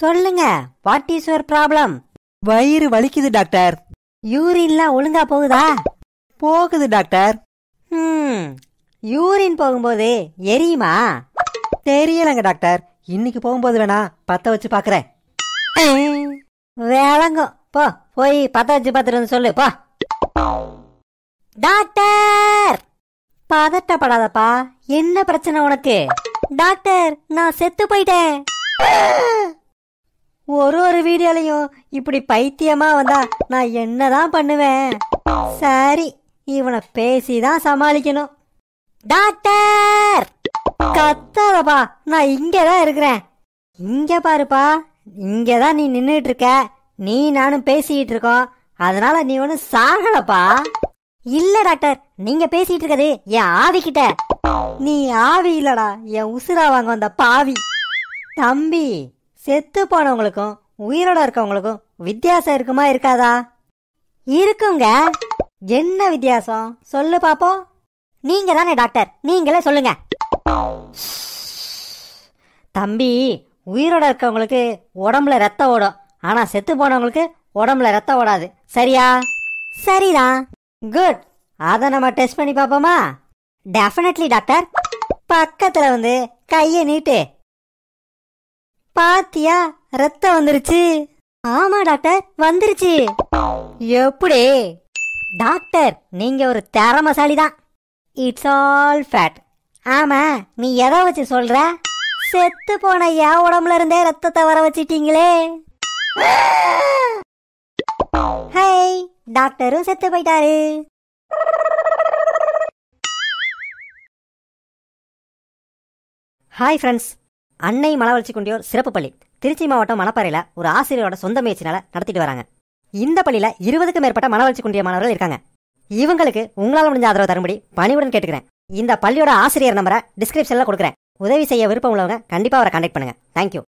சொல்லுங்க what is your problem வயிறு வலிக்குது டாக்டர் யூரின்லாம் ஒழுங்கா போகுதா போகுது டாக்டர் ம் யூரின் போகும்போது எரியுமா தெரியலங்க டாக்டர் இன்னைக்கு போகும்போது வேணா பத்த வச்சு பாக்குறேன் விளங்கும் போ போய் பத்த வச்சு பார்த்துட்டு வந்து சொல்லு போ டாக்டர் பதட்டப்படாதப்பா என்ன பிரச்சனை உனக்கு டாக்டர் நான் செத்து போயிட்டேன் ஒரு ஒரு வீடியோலையும் இப்படி பைத்தியமா வந்தா நான் என்னதான் பண்ணுவேன் சரி இவனை பேசிதான் சமாளிக்கணும் டாக்டர் கத்தாதப்பா நான் இங்கதான் இருக்கிறேன் இங்க பாருப்பா இங்கதான் நீ நின்னுட்டு இருக்க நீ நானும் பேசிக்கிட்டு இருக்கோம் அதனால நீ ஒன்னும் சாகலப்பா இல்ல டாக்டர் நீங்க பேசிட்டு இருக்கிறது என் ஆவி கிட்ட நீ ஆவி இல்லடா என் உசுரா வாங்க வந்த பாவி தம்பி செத்து போனவங்களுக்கும் உயிரோட இருக்கவங்களுக்கும் வித்தியாசம் இருக்குமா இருக்காதா இருக்குங்க என்ன வித்தியாசம் சொல்லு பாப்போம் நீங்க தானே டாக்டர் நீங்களே சொல்லுங்க தம்பி உயிரோட இருக்கவங்களுக்கு உடம்புல ரத்தம் ஓடும் ஆனா செத்து போனவங்களுக்கு உடம்புல ரத்தம் ஓடாது சரியா சரிதான் குட் அதை நம்ம டெஸ்ட் பண்ணி பார்ப்போமா டெஃபினெட்லி டாக்டர் பக்கத்துல வந்து கையை நீட்டு பாத்தியா ரத்தம் வந்துருச்சு ஆமா டாக்டர் வந்துருச்சு எப்படி டாக்டர் நீங்க ஒரு திறமசாலி தான் இட்ஸ் ஆல் ஃபேட் ஆமா நீ எதை வச்சு சொல்ற செத்து போன என் உடம்புல இருந்தே ரத்தத்தை வர வச்சிட்டீங்களே ஹை டாக்டரும் செத்து போயிட்டாரு ஹாய் ஃப்ரெண்ட்ஸ் அன்னை மலவளர்ச்சி குண்டியோர் சிறப்பு பள்ளி திருச்சி மாவட்டம் மணப்பாறையில் ஒரு ஆசிரியரோட சொந்த முயற்சினால நடத்திட்டு வராங்க இந்த பள்ளியில் இருபதுக்கும் மேற்பட்ட மனவளர்ச்சி குண்டிய மாணவர்கள் இருக்காங்க இவங்களுக்கு உங்களால் முடிஞ்ச ஆதரவு தரும்படி பணிவுடன் கேட்டுக்கிறேன் இந்த பள்ளியோட ஆசிரியர் நம்பரை டிஸ்கிரிப்ஷனில் கொடுக்குறேன் உதவி செய்ய விருப்பம் உள்ளவங்க கண்டிப்பாக அவரை கான்டாக்ட் பண்ணுங்க தேங்க்யூ